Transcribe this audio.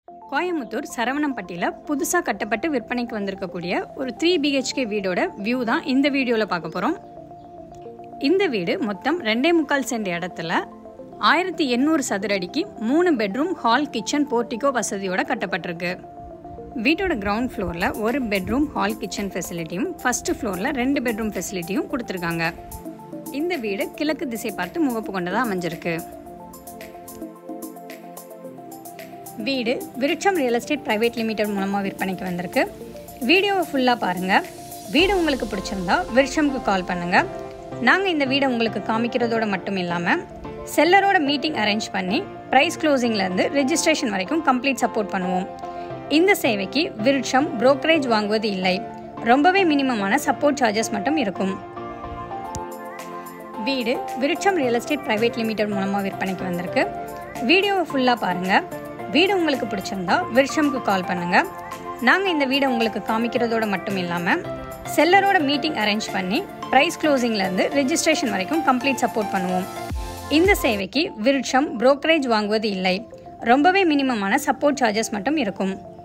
கோயம்புத்தூர் சரவணம்பட்டியில் புதுசாக கட்டப்பட்டு விற்பனைக்கு வந்திருக்கக்கூடிய ஒரு த்ரீ பிஹெச்கே வீடோட வியூ தான் இந்த வீடியோவில் பார்க்க போகிறோம் இந்த வீடு மொத்தம் ரெண்டே முக்கால் சென்ட் இடத்துல ஆயிரத்தி எண்ணூறு சதுர அடிக்கு மூணு பெட்ரூம் ஹால் கிச்சன் போர்ட்டிகோ வசதியோட கட்டப்பட்டிருக்கு வீட்டோட கிரவுண்ட் ஃப்ளோரில் ஒரு பெட்ரூம் ஹால் கிச்சன் ஃபெசிலிட்டியும் ஃபர்ஸ்ட் ஃப்ளோரில் ரெண்டு பெட்ரூம் ஃபெசிலிட்டியும் கொடுத்துருக்காங்க இந்த வீடு கிழக்கு திசை பார்த்து முகப்பு கொண்டதாக அமைஞ்சிருக்கு வீடு விருட்சம் ரியல் எஸ்டேட் பிரைவேட் லிமிடெட் மூலமாக விற்பனைக்கு வந்திருக்கு வீடியோவை ஃபுல்லாக பாருங்கள் வீடு உங்களுக்கு பிடிச்சிருந்தா விருட்சம்க்கு கால் பண்ணுங்கள் நாங்கள் இந்த வீடை உங்களுக்கு காமிக்கிறதோட மட்டும் இல்லாமல் செல்லரோட மீட்டிங் அரேஞ்ச் பண்ணி ப்ரைஸ் க்ளோசிங்லேருந்து ரெஜிஸ்ட்ரேஷன் வரைக்கும் கம்ப்ளீட் சப்போர்ட் பண்ணுவோம் இந்த சேவைக்கு விருட்சம் புரோக்கரேஜ் வாங்குவது இல்லை ரொம்பவே மினிமமான சப்போர்ட் சார்ஜஸ் மட்டும் இருக்கும் வீடு விருட்சம் ரியல் எஸ்டேட் பிரைவேட் லிமிடெட் மூலமாக விற்பனைக்கு வந்திருக்கு வீடியோவை ஃபுல்லாக பாருங்கள் வீடு உங்களுக்கு பிடிச்சிருந்தா விருட்சம்க்கு கால் பண்ணுங்கள் நாங்கள் இந்த வீடை உங்களுக்கு காமிக்கிறதோட மட்டும் இல்லாமல் செல்லரோட மீட்டிங் அரேஞ்ச் பண்ணி ப்ரைஸ் க்ளோசிங்லேருந்து ரெஜிஸ்ட்ரேஷன் வரைக்கும் கம்ப்ளீட் சப்போர்ட் பண்ணுவோம் இந்த சேவைக்கு விருட்சம் புரோக்கரேஜ் வாங்குவது இல்லை ரொம்பவே மினிமமான சப்போர்ட் சார்ஜஸ் மட்டும் இருக்கும்